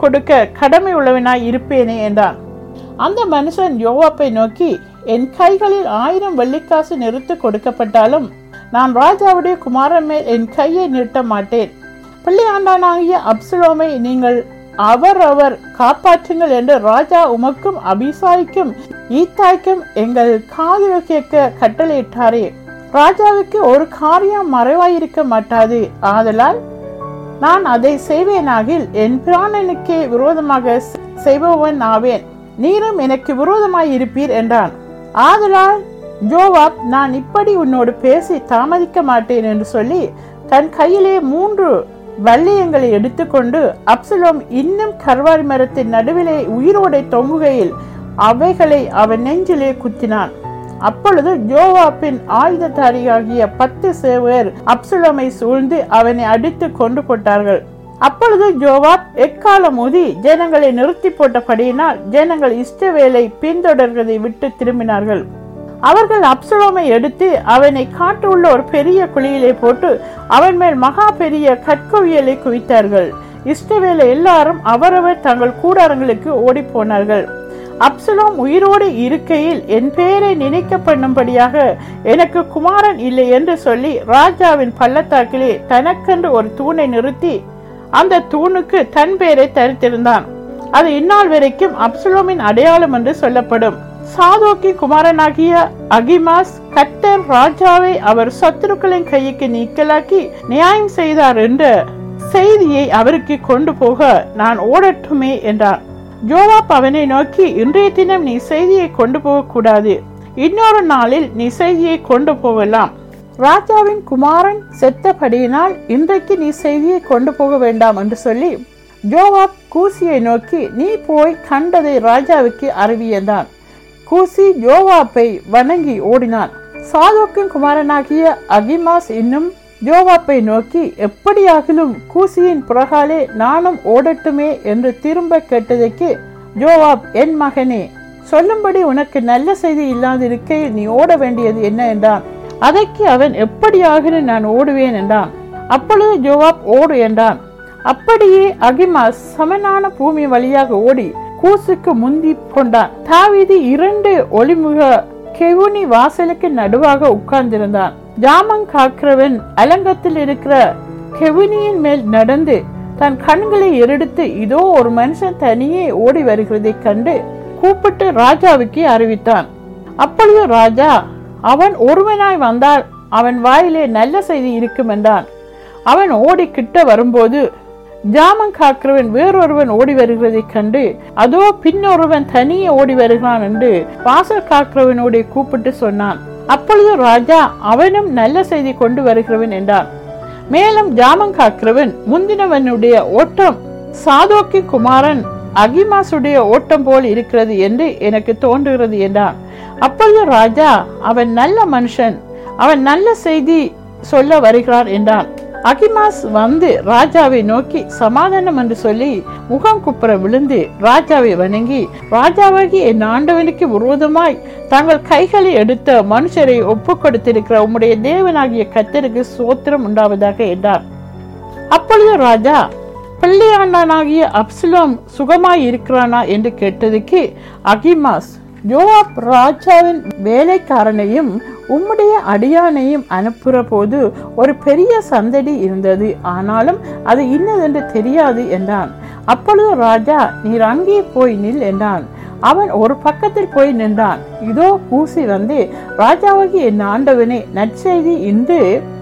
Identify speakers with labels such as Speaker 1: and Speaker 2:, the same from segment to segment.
Speaker 1: கொடுக்க கடமை உள்ளவனாய் இருப்பேனே என்றான் அந்த மனுஷன் யோவாப்பை நோக்கி என் கைகளில் ஆயிரம் வெள்ளிக்காசு நிறுத்து கொடுக்கப்பட்டாலும் நான் ராஜாவுடைய குமாரன் மேல் என் கையை நிறுத்த மாட்டேன் பிள்ளையாண்டானாகிய அப்சலோமை நீங்கள் அவரவர் காப்பாற்றுங்கள் என்று ராஜா உமக்கும் அபிசாய்க்கும் ஈத்தாய்க்கும் எங்கள் காதில் கேட்க கட்டளையிட்டாரே ராஜாவுக்கு ஒரு காரியம் மறைவாயிருக்க மாட்டாது ஆதலால் நான் அதை செய்வேனாகில் என் பிராணனுக்கே விரோதமாக செய்பவன் ஆவேன் நீரும் எனக்கு விரோதமாய் இருப்பீர் என்றான் ஆதலால் ஜோவாப் நான் இப்படி உன்னோடு பேசி தாமதிக்க மாட்டேன் என்று சொல்லி தன் கையிலே மூன்று வள்ளியங்களை எடுத்துக்கொண்டு அப்சலோம் இன்னும் கர்வாரி மரத்தின் நடுவிலே உயிரோடை தொங்குகையில் அவைகளை அவன் நெஞ்சிலே குத்தினான் அப்பொழுது ஜோவாப்பின் ஆயுததாரியாகிய பத்து சேவர் அப்சலோமை சூழ்ந்து அவனை அடித்து கொண்டு போட்டார்கள் அப்பொழுது ஜோவாப் எக்காலம் ஊதி ஜனங்களை நிறுத்தி போட்டபடியினால் ஜனங்கள் இஷ்டவேலை பின்தொடர்வதை விட்டு திரும்பினார்கள் அவர்கள் அப்சலோமை எடுத்து அவனை காட்டுள்ள ஒரு பெரிய குழியிலே போட்டு அவன் மேல் மகா பெரிய கற்கவியலை குவித்தார்கள் இஷ்டவேலை எல்லாரும் அவரவர் தங்கள் கூடாரங்களுக்கு ஓடி போனார்கள் அப்சலோம் உயிரோடு இருக்கையில் என் பெயரை நினைக்க பண்ணும்படியாக எனக்கு குமாரன் இல்லை என்று சொல்லி ராஜாவின் பள்ளத்தாக்கிலே தனக்கென்று ஒரு தூணை நிறுத்தி அந்த தூணுக்கு தன் பெயரை தரித்திருந்தான் அது இந்நாள் வரைக்கும் அப்சலோமின் அடையாளம் என்று சொல்லப்படும் சாதோக்கி குமாரனாகிய அகிமாஸ் கத்தர் ராஜாவை அவர் சத்துருக்களின் கைக்கு நீக்கலாக்கி நியாயம் செய்தார் என்ற செய்தியை அவருக்கு கொண்டு போக நான் ஓடட்டுமே என்றான் ஜோவாப் அவனை நோக்கி இன்றைய தினம் நீ செய்தியை கொண்டு போகக்கூடாது இன்னொரு நாளில் நீ செய்தியை கொண்டு போகலாம் ராஜாவின் குமாரன் செத்தபடியினால் இன்றைக்கு நீ செய்தியை கொண்டு போக வேண்டாம் என்று சொல்லி ஜோவாப் கூசியை நோக்கி நீ போய் கண்டதை ராஜாவுக்கு அறிவியந்தான் கூசி ஜோவாப்பை வணங்கி ஓடினான் சாதோக்கின் குமாரனாகிய அகிமாஸ் இன்னும் ஜோவாப்பை நோக்கி எப்படியாகிலும் கூசியின் புறகாலே நானும் ஓடட்டுமே என்று திரும்ப கேட்டதைக்கு ஜோவாப் என் மகனே சொல்லும்படி உனக்கு நல்ல செய்தி இல்லாதிருக்கையில் நீ ஓட வேண்டியது என்ன என்றான் அதற்கு அவன் எப்படியாகிலும் நான் ஓடுவேன் என்றான் அப்பொழுது ஜோவாப் ஓடு என்றான் அப்படியே அகிமாஸ் சமனான பூமி வழியாக ஓடி கூசுக்கு முந்தி கொண்டான் தாவீது இரண்டு ஒளிமுக கெவுனி வாசலுக்கு நடுவாக உட்கார்ந்திருந்தான் ஜாமங் காக்கிறவன் அலங்கத்தில் இருக்கிற கெவுனியின் மேல் நடந்து தன் கண்களை எரெடுத்து இதோ ஒரு மனுஷன் தனியே ஓடி வருகிறதைக் கண்டு கூப்பிட்டு ராஜாவுக்கு அறிவித்தான் அப்பொழுது ராஜா அவன் ஒருவனாய் வந்தால் அவன் வாயிலே நல்ல செய்தி இருக்கும் என்றான் அவன் ஓடி கிட்ட வரும்போது ஜாமம் காக்கிறவன் வேறொருவன் ஓடி வருகிறதைக் கண்டு அதோ பின்னொருவன் தனியே ஓடி வருகிறான் என்று வாசல் காக்கிறவனோட கூப்பிட்டு சொன்னான் அப்பொழுது ராஜா அவனும் நல்ல செய்தி கொண்டு வருகிறவன் என்றான் மேலும் ஜாமம் காக்கிறவன் முந்தினவனுடைய ஓட்டம் சாதோக்கி குமாரன் அகிமாசுடைய ஓட்டம் போல் இருக்கிறது என்று எனக்கு தோன்றுகிறது என்றான் அப்பொழுது ராஜா அவன் நல்ல மனுஷன் அவன் நல்ல செய்தி சொல்ல வருகிறான் என்றான் அகிமாஸ் வந்து ராஜாவை நோக்கி சமாதானம் என்று சொல்லி முகம் குப்புற விழுந்து ராஜாவை வணங்கி ராஜாவாகி என் ஆண்டவனுக்கு விரோதமாய் தங்கள் கைகளை எடுத்த மனுஷரை ஒப்பு கொடுத்திருக்கிற உம்முடைய தேவனாகிய கத்தருக்கு சோத்திரம் உண்டாவதாக என்றார் அப்பொழுது ராஜா பிள்ளையாண்டானாகிய அப்சலோம் சுகமாய் இருக்கிறானா என்று கேட்டதுக்கு அகிமாஸ் யோவாப் ராஜாவின் வேலைக்காரனையும் உம்முடைய அடியானையும் அனுப்புற போது ஒரு பெரிய சந்தடி இருந்தது ஆனாலும் அது இன்னதென்று தெரியாது என்றான் அப்பொழுது ராஜா நீர் அங்கே போய் நில் என்றான் அவன் ஒரு பக்கத்தில் போய் நின்றான் இதோ பூசி வந்து ராஜாவாகி என் ஆண்டவனே நற்செய்தி இன்று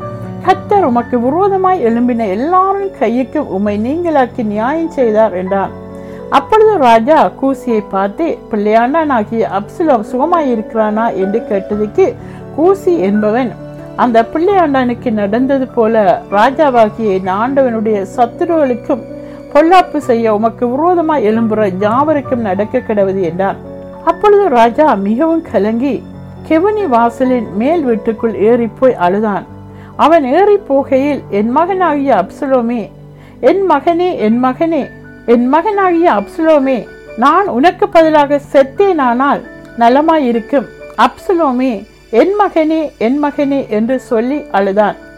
Speaker 1: கத்தர் உமக்கு விரோதமாய் எழும்பின எல்லாரும் கையுக்கு உம்மை நீங்களாக்கி நியாயம் செய்தார் என்றான் அப்பொழுது ராஜா கூசியை பார்த்து பிள்ளையாண்டானாகிய அப்சலோம் சுகமாயிருக்கிறானா என்று கேட்டதுக்கு கூசி என்பவன் அந்த பிள்ளையாண்டானுக்கு நடந்தது போல ராஜாவாகிய என் ஆண்டவனுடைய சத்துருகளுக்கும் பொல்லாப்பு செய்ய உமக்கு விரோதமாய் எழும்புற யாவருக்கும் நடக்க கிடவது என்றான் அப்பொழுது ராஜா மிகவும் கலங்கி கெவனி வாசலின் மேல் வீட்டுக்குள் ஏறி போய் அழுதான் அவன் ஏறி போகையில் என் மகனாகிய அப்சலோமே என் மகனே என் மகனே என் மகனாகிய அப்சலோமே நான் உனக்கு பதிலாக செத்தேனானால் நலமாயிருக்கும் அப்சலோமே என் மகனே என் மகனே என்று சொல்லி அழுதான்